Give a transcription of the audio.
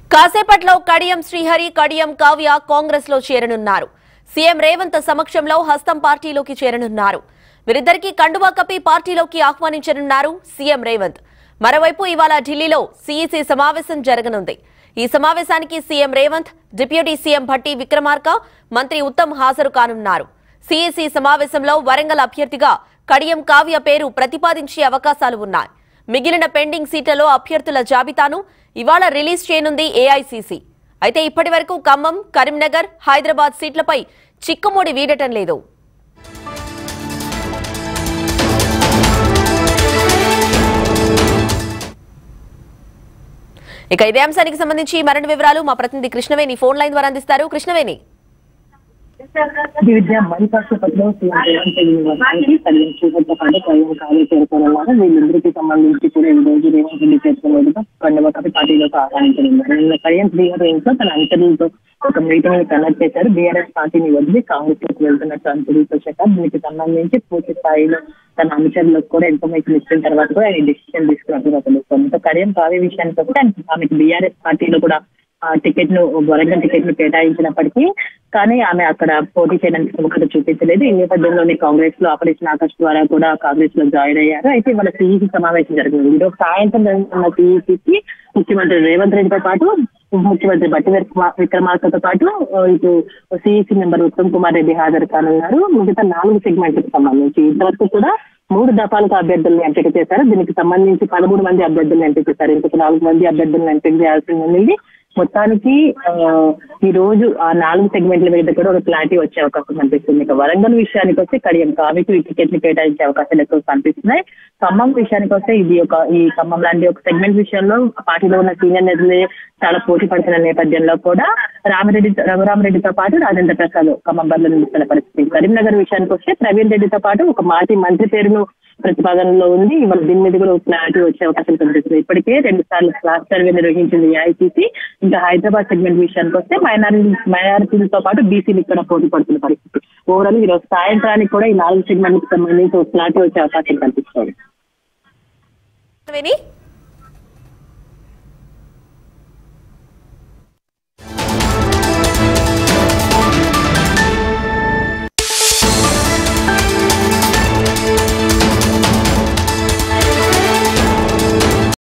కాసేపట్లో కడియం శ్రీహరి కడియం కావ్య కాంగ్రెస్ లో చేరనున్నారు సీఎం రేవంత్ సమక్షంలో హస్తం పార్టీలోకి చేరనున్నారు వీరిద్దరికీ కండువా కప్పి పార్టీలోకి ఆహ్వానించనున్నారు సీఎం రేవంత్ మరోవైపు ఇవాళ ఢిల్లీలో సీఈసీ సమావేశం జరగనుంది ఈ సమావేశానికి CM Revanth deputy CM Bhatti Vikramarka మంత్రి ఉత్తమ్ హాజరు కానున్నారు సీఈసీ సమావేశంలో వరంగల్ అభ్యర్థిగా కడియం కావ్య పేరు ప్రతిపాదించే అవకాశాలు ఉన్నాయి మిగిలిన పెండింగ్ సీట్లలో అభ్యర్థుల జాబితాను ఇవాళ రిలీజ్ చేయనుంది ఏఐసీసీ అయితే ఇప్పటి వరకు ఖమ్మం కరీంనగర్ హైదరాబాద్ సీట్లపై చిక్కుముడి వీడటం లేదు ఇక ఇదే అంశానికి సంబంధించి మరిన్ని వివరాలు మా ప్రతినిధి కృష్ణవేణి ఫోన్ లైన్ ద్వారా అందిస్తారు కృష్ణవేణి విద్య మరికాసేపట్లో సీఎం రేవంత్ యూనివర్సిటీకి కలిగిన చూపట్ల పాటు కయ్యం కాలే చేరుకోనున్నారు వీళ్ళందరికీ సంబంధించి కూడా ఈ రోజు రేవంత్ రెడ్డి చేరుకునేందుకు కండవకపి పార్టీలోకి ఆహ్వానించనున్నారు నిన్న కయ్యం శ్రీహర్ లో తన అంచనలతో ఒక మీటింగ్ ని కండక్ట్ చేశారు బీఆర్ఎస్ పార్టీని వదిలి కాంగ్రెస్ లోకి వెళ్తున్నట్టు అనుసరిస్తూ వచ్చాక దీనికి సంబంధించి పూర్తి స్థాయిలో తన అనుచరులకు కూడా ఇన్ఫర్మేషన్ ఇచ్చిన తర్వాత కూడా ఆయన డిసిషన్ తీసుకున్నట్టుగా తెలుస్తుంది సో కడియం కావ్య విషయానికి వస్తే ఆయనకి- ఆమెకి బీఆర్ఎస్ పార్టీలో కూడా టికెట్ ను వరంగల్ టికెట్ ను కేటాయించినప్పటికీ కానీ ఆమె అక్కడ పోటీ చేయడానికి సుముఖత చూపించలేదు ఈ నేపథ్యంలోనే కాంగ్రెస్ లో ఆపరేషన్ ఆకాశ్ ద్వారా కూడా కాంగ్రెస్ లో జాయిన్ అయ్యారు అయితే వాళ్ళ సిఈసి సమావేశం జరిగింది ఈరోజు సాయంత్రం జరుగుతున్న సిఈసికి ముఖ్యమంత్రి రేవంత్ రెడ్డితో పాటు ఉప ముఖ్యమంత్రి బట్టి విక్రమ- విక్రమార్కతో పాటు ఆ, ఇటు సిఈసి మెంబర్ ఉత్తమ్ కుమార్ రెడ్డి హాజరు కానున్నారు మిగతా నాలుగు సెగ్మెంట్లకు సంబంధించి ఇంతవరకు కూడా మూడు దఫాలుగా అభ్యర్థులను ఎంపిక చేశారు దీనికి సంబంధించి పదమూడు మంది అభ్యర్థులను ఎంపిక చేశారు ఇంకొక నాలుగు మంది అభ్యర్థులను ఎంపిక చేయాల్సి ఉంది మొత్తానికి ఆ, ఈ రోజు ఆ నాలుగు సెగ్మెంట్ల మీద కూడా ఒక క్లారిటీ వచ్చే అవకాశం కనిపిస్తుంది ఇక వరంగల్ విషయానికి వస్తే కడియం కావికి ఈ టికెట్లు కేటాయించే అవకాశాలు ఎక్కువ కనిపిస్తున్నాయి ఖమ్మం విషయానికి వస్తే ఇది ఒక ఈ ఖమ్మం లాంటి ఒక సెగ్మెంట్ విషయంలో పార్టీలో ఉన్న సీనియర్ నేతలే చాలా పోటీ పడుతున్న నేపథ్యంలో కూడా రామిరెడ్డి రఘురామరెడ్డితో పాటు రాజేంద్ర ప్రసాద్ ఖమ్మం బరిలో నిలుస్తున్న పరిస్థితి కరీంనగర్ విషయానికి వస్తే ప్రవీణ్ రెడ్డితో పాటు ఒక మాజీ మంత్రి పేరును ప్రతిపాదనలో ఉంది ఇవాళ దీని మీద కూడా ఒక క్లారిటీ వచ్చే అవకాశం కనిపిస్తుంది ఇప్పటికే రెండు సార్లు క్లాస్ సర్వే నిర్వహించింది ఐసీసీ ఇంకా హైదరాబాద్ సెగ్మెంట్ విషయానికి వస్తే మైనారిటీ మైనారిటీలతో పాటు బీసీలు ఇక్కడ పోటీ పడుతున్న పరిస్థితి ఓవరాల్ ఈరోజు సాయంత్రానికి కూడా ఈ నాలుగు సెగ్మెంట్ సంబంధించి ఒక క్లారిటీ వచ్చే అవకాశం కనిపిస్తుంది కృష్ణవేణి